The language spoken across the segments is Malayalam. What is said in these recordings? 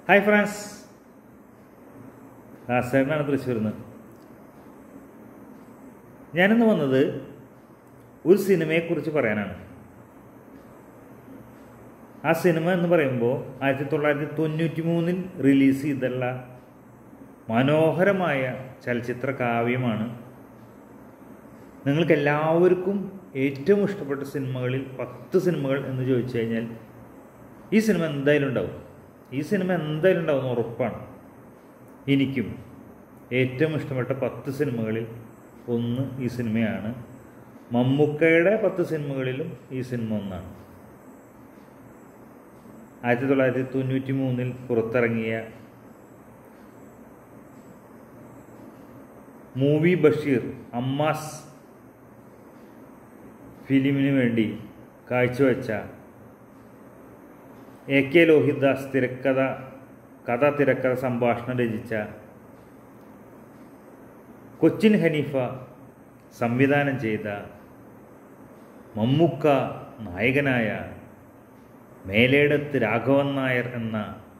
ഹായ് ഫ്രാൻസ് ദാസേട്ടനാണ് തൃശ്ശൂരിൽ നിന്ന് ഞാനിന്ന് വന്നത് ഒരു സിനിമയെക്കുറിച്ച് പറയാനാണ് ആ സിനിമ എന്ന് പറയുമ്പോൾ ആയിരത്തി തൊള്ളായിരത്തി തൊണ്ണൂറ്റി മൂന്നിൽ റിലീസ് ചെയ്തുള്ള മനോഹരമായ ചലച്ചിത്ര കാവ്യമാണ് നിങ്ങൾക്ക് എല്ലാവർക്കും ഏറ്റവും ഇഷ്ടപ്പെട്ട സിനിമകളിൽ പത്ത് സിനിമകൾ എന്ന് ചോദിച്ചു കഴിഞ്ഞാൽ ഈ സിനിമ എന്തായാലും ഉണ്ടാവും ഈ സിനിമ എന്തായാലും ഉണ്ടാവും എന്ന് ഉറപ്പാണ് എനിക്കും ഏറ്റവും ഇഷ്ടപ്പെട്ട പത്ത് സിനിമകളിൽ ഒന്ന് ഈ സിനിമയാണ് മമ്മൂക്കയുടെ പത്ത് സിനിമകളിലും ഈ സിനിമ ഒന്നാണ് ആയിരത്തി തൊള്ളായിരത്തി തൊണ്ണൂറ്റി മൂന്നിൽ പുറത്തിറങ്ങിയ മൂവി ബഷീർ അമ്മാസ് ഫിലിമിന് വേണ്ടി കാഴ്ചവെച്ച എ കെ ലോഹിതദാസ് തിരക്കഥ കഥ തിരക്കഥ സംഭാഷണം രചിച്ച കൊച്ചിൻ ഹനീഫ സംവിധാനം ചെയ്ത മമ്മൂക്ക നായകനായ മേലേടത്ത് രാഘവൻ നായർ എന്ന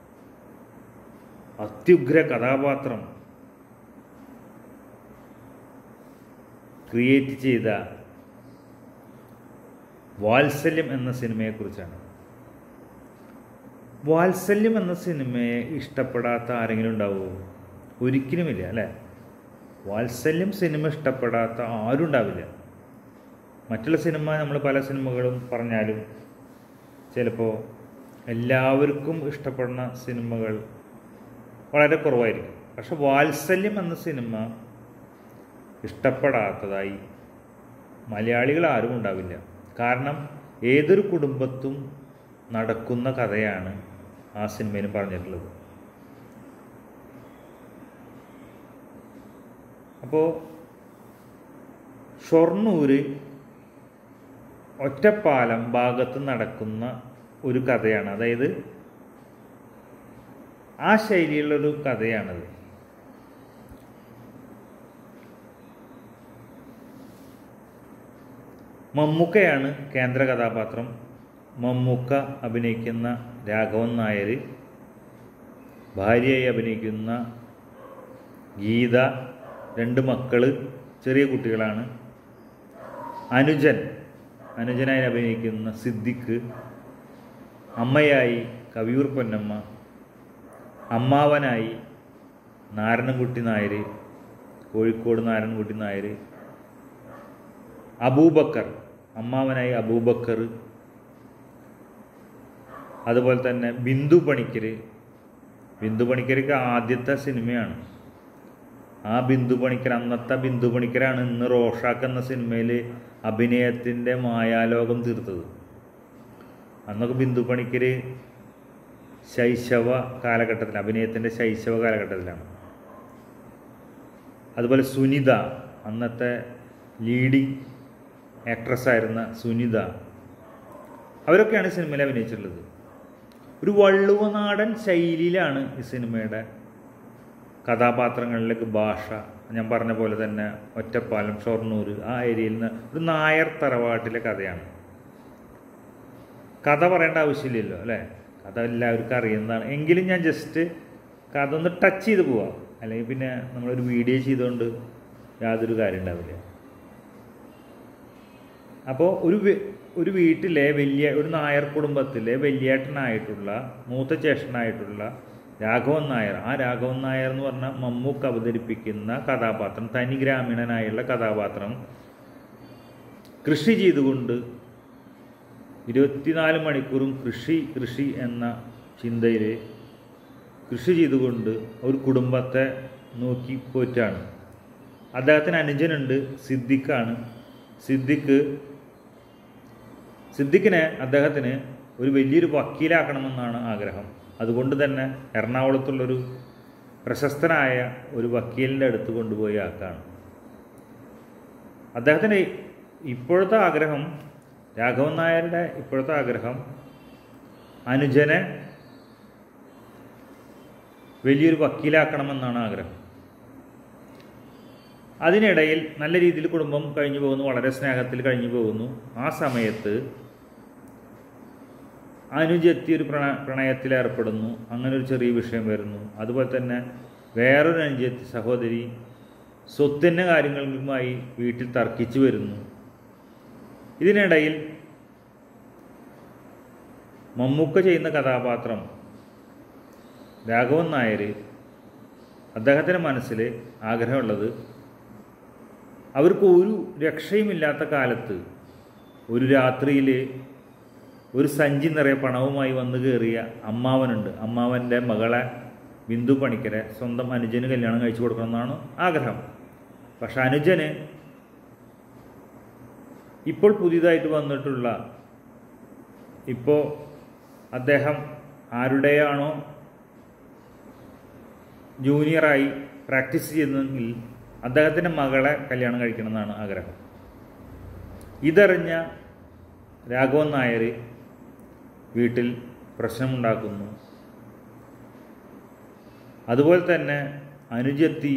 അത്യുഗ്ര കഥാപാത്രം ക്രിയേറ്റ് ചെയ്ത വാത്സല്യം എന്ന സിനിമയെക്കുറിച്ചാണ് വാത്സല്യം എന്ന സിനിമയെ ഇഷ്ടപ്പെടാത്ത ആരെങ്കിലും ഉണ്ടാവുമോ ഒരിക്കലുമില്ല അല്ലേ വാത്സല്യം സിനിമ ഇഷ്ടപ്പെടാത്ത ആരും ഉണ്ടാവില്ല മറ്റുള്ള സിനിമ നമ്മൾ പല സിനിമകളും പറഞ്ഞാലും ചിലപ്പോൾ എല്ലാവർക്കും ഇഷ്ടപ്പെടുന്ന സിനിമകൾ വളരെ കുറവായിരിക്കും പക്ഷെ വാത്സല്യം എന്ന സിനിമ ഇഷ്ടപ്പെടാത്തതായി മലയാളികൾ ആരും ഉണ്ടാവില്ല കാരണം ഏതൊരു കുടുംബത്തും നടക്കുന്ന കഥയാണ് ആ സിനിമയിൽ പറഞ്ഞിട്ടുള്ളത് അപ്പോൾ ഷൊർണൂര് ഒറ്റപ്പാലം ഭാഗത്ത് നടക്കുന്ന ഒരു കഥയാണ് അതായത് ആ ശൈലിയിലുള്ളൊരു കഥയാണത് മമ്മൂക്കയാണ് കേന്ദ്ര കഥാപാത്രം മമ്മൂക്ക അഭിനയിക്കുന്ന രാഘവൻ നായർ ഭാര്യയായി അഭിനയിക്കുന്ന ഗീത രണ്ട് മക്കള് ചെറിയ കുട്ടികളാണ് അനുജൻ അനുജനായി അഭിനയിക്കുന്ന സിദ്ദിഖ് അമ്മയായി കവിയൂർ പൊന്നമ്മ അമ്മാവനായി നാരായണൻകുട്ടി നായർ കോഴിക്കോട് നാരായണൻകുട്ടി നായർ അബൂബക്കർ അമ്മാവനായി അബൂബക്കർ അതുപോലെ തന്നെ ബിന്ദു പണിക്കർ ബിന്ദു പണിക്കർക്ക് ആദ്യത്തെ സിനിമയാണ് ആ ബിന്ദു പണിക്കർ അന്നത്തെ ബിന്ദു പണിക്കരാണ് ഇന്ന് റോഷാക്ക് എന്ന സിനിമയിൽ അഭിനയത്തിൻ്റെ മായാലോകം തീർത്തത് അന്നൊക്കെ ബിന്ദു പണിക്കർ ശൈശവ കാലഘട്ടത്തിൽ അഭിനയത്തിൻ്റെ ശൈശവ കാലഘട്ടത്തിലാണ് അതുപോലെ സുനിത അന്നത്തെ ലീഡിങ് ആക്ട്രസ് ആയിരുന്ന സുനിത അവരൊക്കെയാണ് ഈ സിനിമയിൽ അഭിനയിച്ചിട്ടുള്ളത് ഒരു വള്ളുവനാടൻ ശൈലിയിലാണ് ഈ സിനിമയുടെ കഥാപാത്രങ്ങളിലേക്ക് ഭാഷ ഞാൻ പറഞ്ഞ പോലെ തന്നെ ഒറ്റപ്പാലം ഷൊർണൂർ ആ ഏരിയയിൽ നിന്ന് ഒരു നായർ തറവാട്ടിലെ കഥയാണ് കഥ പറയേണ്ട ആവശ്യമില്ലല്ലോ അല്ലേ കഥ എല്ലാവർക്കും അറിയുന്നതാണ് എങ്കിലും ഞാൻ ജസ്റ്റ് കഥ ഒന്ന് ടച്ച് ചെയ്ത് പോവാം അല്ലെങ്കിൽ പിന്നെ നമ്മളൊരു വീഡിയോ ചെയ്തുകൊണ്ട് യാതൊരു കാര്യം ഉണ്ടാവില്ല അപ്പോൾ ഒരു ഒരു വീട്ടിലെ വലിയ ഒരു നായർ കുടുംബത്തിലെ വലിയേട്ടനായിട്ടുള്ള മൂത്ത ജ്യേഷ്ഠനായിട്ടുള്ള രാഘവൻ നായർ ആ രാഘവൻ നായർ എന്ന് പറഞ്ഞാൽ മമ്മൂക്ക് അവതരിപ്പിക്കുന്ന കഥാപാത്രം തനി ഗ്രാമീണനായുള്ള കഥാപാത്രം കൃഷി ചെയ്തുകൊണ്ട് ഇരുപത്തിനാല് മണിക്കൂറും കൃഷി കൃഷി എന്ന ചിന്തയിൽ കൃഷി ചെയ്തുകൊണ്ട് ഒരു കുടുംബത്തെ നോക്കി പോറ്റാണ് അദ്ദേഹത്തിന് അനുജനുണ്ട് സിദ്ദിഖാണ് സിദ്ദിഖ് സിദ്ദിഖിനെ അദ്ദേഹത്തിന് ഒരു വലിയൊരു വക്കീലാക്കണമെന്നാണ് ആഗ്രഹം അതുകൊണ്ട് തന്നെ എറണാകുളത്തുള്ളൊരു പ്രശസ്തനായ ഒരു വക്കീലിൻ്റെ അടുത്ത് കൊണ്ടുപോയി ആക്കാണ് അദ്ദേഹത്തിന് ഇപ്പോഴത്തെ ആഗ്രഹം രാഘവൻ നായരുടെ ഇപ്പോഴത്തെ ആഗ്രഹം അനുജനെ വലിയൊരു വക്കീലാക്കണമെന്നാണ് ആഗ്രഹം അതിനിടയിൽ നല്ല രീതിയിൽ കുടുംബം കഴിഞ്ഞു പോകുന്നു വളരെ സ്നേഹത്തിൽ കഴിഞ്ഞു പോകുന്നു ആ സമയത്ത് അനുജത്തി ഒരു പ്രണ പ്രണയത്തിൽ ഏർപ്പെടുന്നു അങ്ങനെ ഒരു ചെറിയ വിഷയം വരുന്നു അതുപോലെ തന്നെ വേറൊരു അനുജത്തി സഹോദരി സ്വത്തിൻ്റെ കാര്യങ്ങളുമായി വീട്ടിൽ തർക്കിച്ചു വരുന്നു ഇതിനിടയിൽ മമ്മൂക്ക ചെയ്യുന്ന കഥാപാത്രം രാഘവൻ നായർ അദ്ദേഹത്തിൻ്റെ മനസ്സിൽ ആഗ്രഹമുള്ളത് അവർക്ക് ഒരു രക്ഷയുമില്ലാത്ത കാലത്ത് ഒരു രാത്രിയിൽ ഒരു സഞ്ചി നിറയെ പണവുമായി വന്നു കയറിയ അമ്മാവനുണ്ട് അമ്മാവൻ്റെ മകളെ ബിന്ദു പണിക്കരെ സ്വന്തം അനുജന് കല്യാണം കഴിച്ചു കൊടുക്കണമെന്നാണ് ആഗ്രഹം പക്ഷെ അനുജന് ഇപ്പോൾ പുതിയതായിട്ട് വന്നിട്ടുള്ള ഇപ്പോൾ അദ്ദേഹം ആരുടെയാണോ ജൂനിയറായി പ്രാക്ടീസ് ചെയ്യുന്നതെങ്കിൽ അദ്ദേഹത്തിൻ്റെ മകളെ കല്യാണം കഴിക്കണമെന്നാണ് ആഗ്രഹം ഇതറിഞ്ഞ രാഘവൻ നായർ വീട്ടിൽ പ്രശ്നമുണ്ടാക്കുന്നു അതുപോലെ തന്നെ അനുജത്തി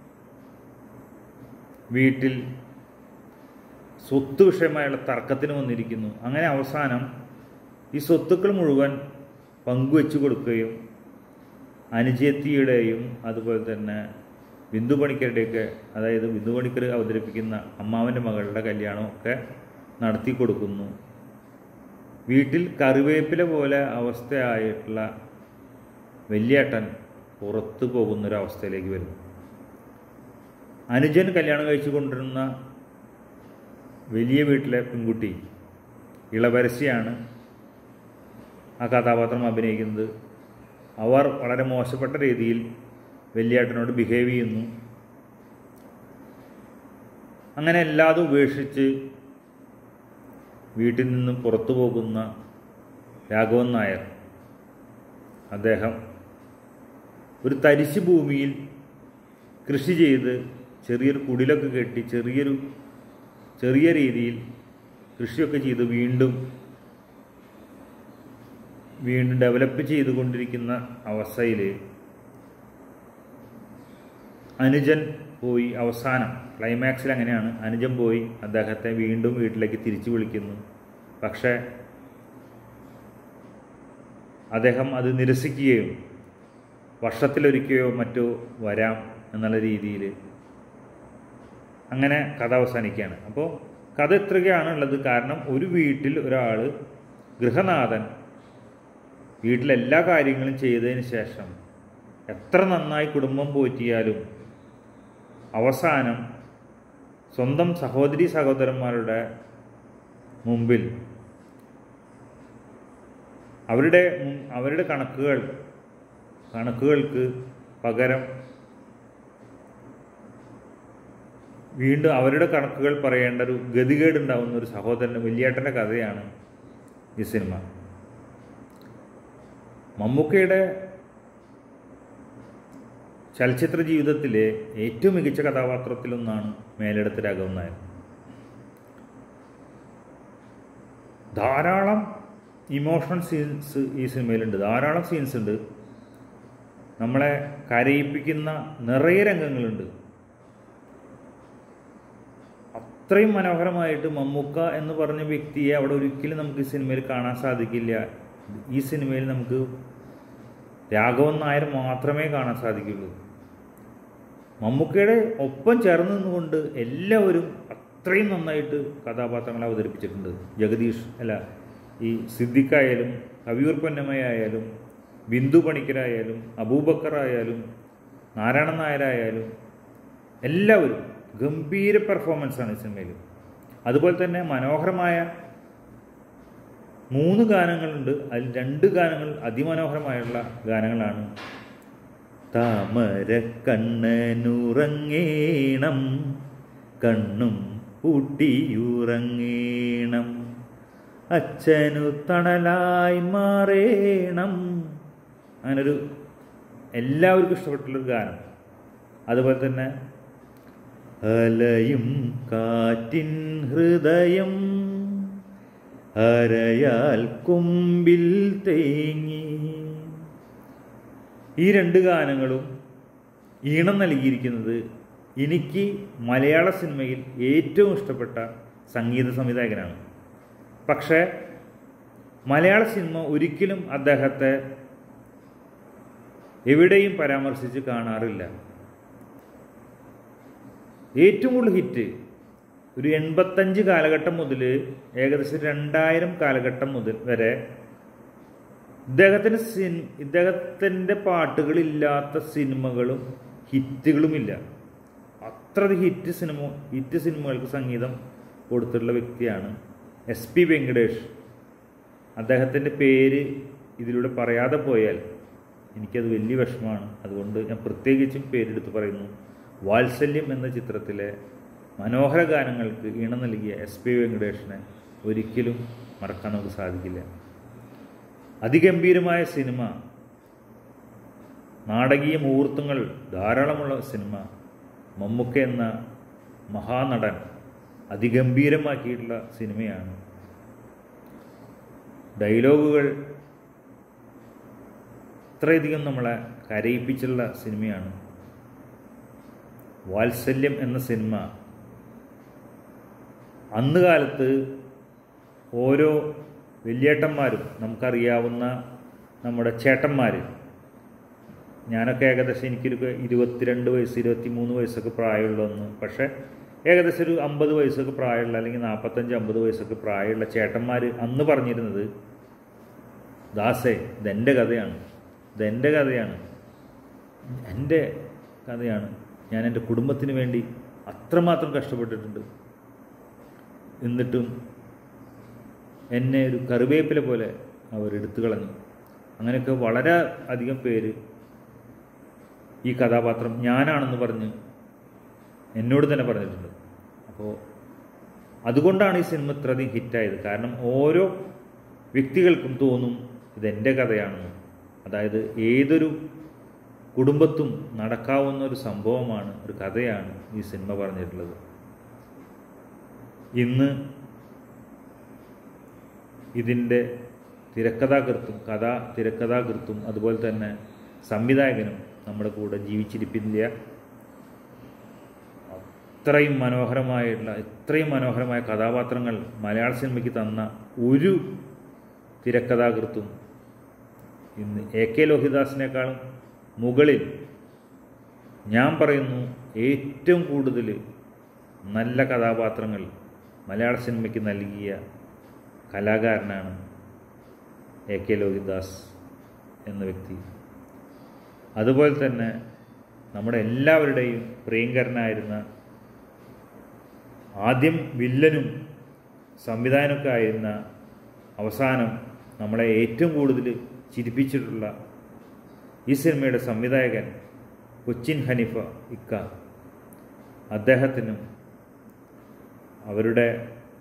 വീട്ടിൽ സ്വത്ത് വിഷയമായുള്ള തർക്കത്തിന് വന്നിരിക്കുന്നു അങ്ങനെ അവസാനം ഈ സ്വത്തുക്കൾ മുഴുവൻ പങ്കുവെച്ചു കൊടുക്കുകയും അനുജത്തിയുടെയും അതുപോലെ തന്നെ ബിന്ദു പണിക്കരുടെയൊക്കെ അതായത് ബിന്ദു പണിക്കർ അവതരിപ്പിക്കുന്ന അമ്മാവൻ്റെ മകളുടെ കല്യാണമൊക്കെ നടത്തി കൊടുക്കുന്നു വീട്ടിൽ കറിവേപ്പില പോലെ അവസ്ഥയായിട്ടുള്ള വലിയേട്ടൻ പുറത്തു പോകുന്നൊരവസ്ഥയിലേക്ക് വരുന്നു അനുജൻ കല്യാണം കഴിച്ചു കൊണ്ടിരുന്ന വലിയ വീട്ടിലെ പെൺകുട്ടി ഇളവരശിയാണ് ആ കഥാപാത്രം അഭിനയിക്കുന്നത് അവർ വളരെ മോശപ്പെട്ട രീതിയിൽ വലിയേട്ടനോട് ബിഹേവ് ചെയ്യുന്നു അങ്ങനെ എല്ലാതും ഉപേക്ഷിച്ച് വീട്ടിൽ നിന്നും പുറത്തു പോകുന്ന രാഘവൻ നായർ അദ്ദേഹം ഒരു തരിശ് ഭൂമിയിൽ കൃഷി ചെയ്ത് ചെറിയൊരു കുടിലൊക്കെ കെട്ടി ചെറിയൊരു ചെറിയ രീതിയിൽ കൃഷിയൊക്കെ ചെയ്ത് വീണ്ടും വീണ്ടും ഡെവലപ്പ് ചെയ്തുകൊണ്ടിരിക്കുന്ന അവസ്ഥയിൽ അനുജൻ പോയി അവസാനം ക്ലൈമാക്സിൽ അങ്ങനെയാണ് അനുജൻ പോയി അദ്ദേഹത്തെ വീണ്ടും വീട്ടിലേക്ക് തിരിച്ചു വിളിക്കുന്നു പക്ഷേ അദ്ദേഹം അത് നിരസിക്കുകയും വർഷത്തിലൊരിക്കയോ മറ്റോ വരാം എന്നുള്ള രീതിയിൽ അങ്ങനെ കഥ അവസാനിക്കുകയാണ് അപ്പോൾ കഥ ഇത്രയൊക്കെയാണ് ഉള്ളത് കാരണം ഒരു വീട്ടിൽ ഒരാൾ ഗൃഹനാഥൻ വീട്ടിലെല്ലാ കാര്യങ്ങളും ചെയ്തതിന് ശേഷം എത്ര നന്നായി കുടുംബം പോറ്റിയാലും അവസാനം സ്വന്തം സഹോദരി സഹോദരന്മാരുടെ മുമ്പിൽ അവരുടെ മുൻ- അവരുടെ കണക്കുകൾ കണക്കുകൾക്ക് പകരം വീണ്ടും അവരുടെ കണക്കുകൾ പറയേണ്ട ഒരു ഗതികേടുണ്ടാവുന്ന ഒരു സഹോദരൻ വലിയേട്ടൻ്റെ കഥയാണ് ഈ സിനിമ മമ്മൂക്കയുടെ ചലച്ചിത്ര ജീവിതത്തിലെ ഏറ്റവും മികച്ച കഥാപാത്രത്തിലൊന്നാണ് മേലെടുത്ത് രാഘവൻ നായർ ധാരാളം ഇമോഷണൽ സീൻസ് ഈ സിനിമയിലുണ്ട് ധാരാളം സീൻസ് ഉണ്ട് നമ്മളെ കരയിപ്പിക്കുന്ന നിറയെ രംഗങ്ങളുണ്ട് അത്രയും മനോഹരമായിട്ട് മമ്മൂക്ക എന്ന് പറഞ്ഞ വ്യക്തിയെ അവിടെ ഒരിക്കലും നമുക്ക് ഈ സിനിമയിൽ കാണാൻ സാധിക്കില്ല ഈ സിനിമയിൽ നമുക്ക് രാഘവൻ നായർ മാത്രമേ കാണാൻ സാധിക്കുള്ളൂ മമ്മൂക്കയുടെ ഒപ്പം ചേർന്ന് നിന്നുകൊണ്ട് എല്ലാവരും അത്രയും നന്നായിട്ട് കഥാപാത്രങ്ങളെ അവതരിപ്പിച്ചിട്ടുണ്ട് ജഗദീഷ് അല്ല ഈ സിദ്ദിഖായാലും കവിയൂർ പൊന്നമ്മയായാലും ബിന്ദു പണിക്കരായാലും അബൂബക്കറായാലും നാരായണൻ നായരായാലും എല്ലാവരും ഗംഭീര പെർഫോമൻസാണ് ഈ സിനിമയിൽ അതുപോലെ തന്നെ മനോഹരമായ മൂന്ന് ഗാനങ്ങളുണ്ട് അതിൽ രണ്ട് ഗാനങ്ങൾ അതിമനോഹരമായുള്ള ഗാനങ്ങളാണ് താമര കണ്ണനുറങ്ങേണം കണ്ണും പൂട്ടിയുറങ്ങേണം അച്ഛനു തണലായി മാറേണം അങ്ങനൊരു എല്ലാവർക്കും ഇഷ്ടപ്പെട്ടുള്ളൊരു ഗാനം അതുപോലെ തന്നെ അലയും കാറ്റിൻ ഹൃദയം അരയാൽ കൊമ്പിൽ തേങ്ങി ഈ രണ്ട് ഗാനങ്ങളും ഈണം നൽകിയിരിക്കുന്നത് എനിക്ക് മലയാള സിനിമയിൽ ഏറ്റവും ഇഷ്ടപ്പെട്ട സംഗീത സംവിധായകനാണ് പക്ഷേ മലയാള സിനിമ ഒരിക്കലും അദ്ദേഹത്തെ എവിടെയും പരാമർശിച്ച് കാണാറില്ല ഏറ്റവും കൂടുതൽ ഹിറ്റ് ഒരു എൺപത്തഞ്ച് കാലഘട്ടം മുതൽ ഏകദേശം രണ്ടായിരം കാലഘട്ടം മുതൽ വരെ ഇദ്ദേഹത്തിൻ്റെ സിൻ ഇദ്ദേഹത്തിൻ്റെ പാട്ടുകളില്ലാത്ത സിനിമകളും ഹിറ്റുകളുമില്ല അത്ര ഹിറ്റ് സിനിമ ഹിറ്റ് സിനിമകൾക്ക് സംഗീതം കൊടുത്തിട്ടുള്ള വ്യക്തിയാണ് എസ് പി വെങ്കടേഷ് അദ്ദേഹത്തിൻ്റെ പേര് ഇതിലൂടെ പറയാതെ പോയാൽ എനിക്കത് വലിയ വിഷമമാണ് അതുകൊണ്ട് ഞാൻ പ്രത്യേകിച്ചും പേരെടുത്ത് പറയുന്നു വാത്സല്യം എന്ന ചിത്രത്തിലെ മനോഹര ഗാനങ്ങൾക്ക് ഈണം നൽകിയ എസ് പി വെങ്കടേഷിനെ ഒരിക്കലും മറക്കാൻ നമുക്ക് സാധിക്കില്ല അതിഗംഭീരമായ സിനിമ നാടകീയ മുഹൂർത്തങ്ങൾ ധാരാളമുള്ള സിനിമ മമ്മൂക്ക എന്ന മഹാനടൻ അതിഗംഭീരമാക്കിയിട്ടുള്ള സിനിമയാണ് ഡയലോഗുകൾ ഇത്രയധികം നമ്മളെ കരയിപ്പിച്ചുള്ള സിനിമയാണ് വാത്സല്യം എന്ന സിനിമ അന്ന് കാലത്ത് ഓരോ വലിയേട്ടന്മാരും നമുക്കറിയാവുന്ന നമ്മുടെ ചേട്ടന്മാർ ഞാനൊക്കെ ഏകദേശം എനിക്കൊരു ഇരുപത്തിരണ്ട് വയസ്സ് ഇരുപത്തി മൂന്ന് വയസ്സൊക്കെ പ്രായമുള്ളതെന്ന് പക്ഷേ ഏകദേശം ഒരു അമ്പത് വയസ്സൊക്കെ പ്രായമുള്ള അല്ലെങ്കിൽ നാൽപ്പത്തഞ്ച് അമ്പത് വയസ്സൊക്കെ പ്രായമുള്ള ചേട്ടന്മാർ അന്ന് പറഞ്ഞിരുന്നത് ദാസേ ഇതെൻ്റെ കഥയാണ് ഇതെൻ്റെ കഥയാണ് എൻ്റെ കഥയാണ് ഞാൻ എൻ്റെ കുടുംബത്തിന് വേണ്ടി അത്രമാത്രം കഷ്ടപ്പെട്ടിട്ടുണ്ട് എന്നിട്ടും എന്നെ ഒരു കറിവേപ്പില പോലെ അവർ എടുത്തു കളഞ്ഞു അങ്ങനെയൊക്കെ വളരെ അധികം പേര് ഈ കഥാപാത്രം ഞാനാണെന്ന് പറഞ്ഞ് എന്നോട് തന്നെ പറഞ്ഞിട്ടുണ്ട് അപ്പോൾ അതുകൊണ്ടാണ് ഈ സിനിമ ഇത്രയധികം ഹിറ്റായത് കാരണം ഓരോ വ്യക്തികൾക്കും തോന്നും ഇതെൻ്റെ കഥയാണെന്ന് അതായത് ഏതൊരു കുടുംബത്തും നടക്കാവുന്ന ഒരു സംഭവമാണ് ഒരു കഥയാണ് ഈ സിനിമ പറഞ്ഞിട്ടുള്ളത് ഇന്ന് ഇതിൻ്റെ തിരക്കഥാകൃത്തും കഥ തിരക്കഥാകൃത്തും അതുപോലെ തന്നെ സംവിധായകനും നമ്മുടെ കൂടെ ജീവിച്ചിരിപ്പില്ല അത്രയും മനോഹരമായിട്ടുള്ള ഇത്രയും മനോഹരമായ കഥാപാത്രങ്ങൾ മലയാള സിനിമയ്ക്ക് തന്ന ഒരു തിരക്കഥാകൃത്തും ഇന്ന് എ കെ ലോഹിദാസിനേക്കാളും മുകളിൽ ഞാൻ പറയുന്നു ഏറ്റവും കൂടുതൽ നല്ല കഥാപാത്രങ്ങൾ മലയാള സിനിമയ്ക്ക് നൽകിയ കലാകാരനാണ് എ കെ ലോഹിദാസ് എന്ന വ്യക്തി അതുപോലെ തന്നെ നമ്മുടെ എല്ലാവരുടെയും പ്രിയങ്കരനായിരുന്ന ആദ്യം വില്ലനും സംവിധാനമൊക്കെ ആയിരുന്ന അവസാനം നമ്മളെ ഏറ്റവും കൂടുതൽ ചിരിപ്പിച്ചിട്ടുള്ള ഈ സിനിമയുടെ സംവിധായകൻ കൊച്ചിൻ ഹനീഫ ഇക്ക അദ്ദേഹത്തിനും അവരുടെ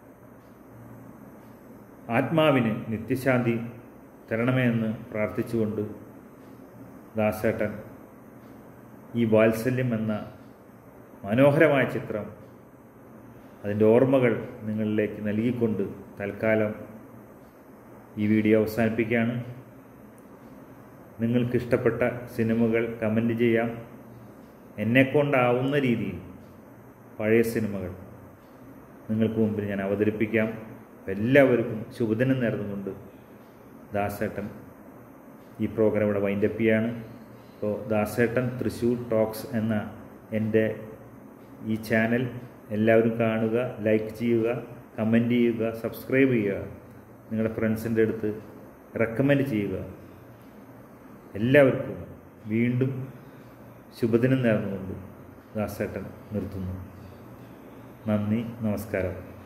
ആത്മാവിന് നിത്യശാന്തി തരണമേ എന്ന് പ്രാർത്ഥിച്ചുകൊണ്ട് ദാസേട്ടൻ ഈ വാത്സല്യം എന്ന മനോഹരമായ ചിത്രം അതിൻ്റെ ഓർമ്മകൾ നിങ്ങളിലേക്ക് നൽകിക്കൊണ്ട് തൽക്കാലം ഈ വീഡിയോ അവസാനിപ്പിക്കുകയാണ് നിങ്ങൾക്ക് ഇഷ്ടപ്പെട്ട സിനിമകൾ കമൻറ്റ് ചെയ്യാം എന്നെക്കൊണ്ടാവുന്ന രീതിയിൽ പഴയ സിനിമകൾ നിങ്ങൾക്ക് മുമ്പിൽ ഞാൻ അവതരിപ്പിക്കാം എല്ലാവർക്കും ശുഭദിനം നേർന്നുകൊണ്ട് ദാസേട്ടൻ ഈ പ്രോഗ്രാം ഇവിടെ വൈൻഡപ്പ് ചെയ്യാണ് അപ്പോൾ ദാസേട്ടൻ തൃശ്ശൂർ ടോക്സ് എന്ന എൻ്റെ ഈ ചാനൽ എല്ലാവരും കാണുക ലൈക്ക് ചെയ്യുക കമൻറ്റ് ചെയ്യുക സബ്സ്ക്രൈബ് ചെയ്യുക നിങ്ങളുടെ ഫ്രണ്ട്സിൻ്റെ അടുത്ത് റെക്കമെൻഡ് ചെയ്യുക എല്ലാവർക്കും വീണ്ടും ശുഭദിനം നേർന്നുകൊണ്ട് ദാസേട്ടൻ നിർത്തുന്നു നന്ദി നമസ്കാരം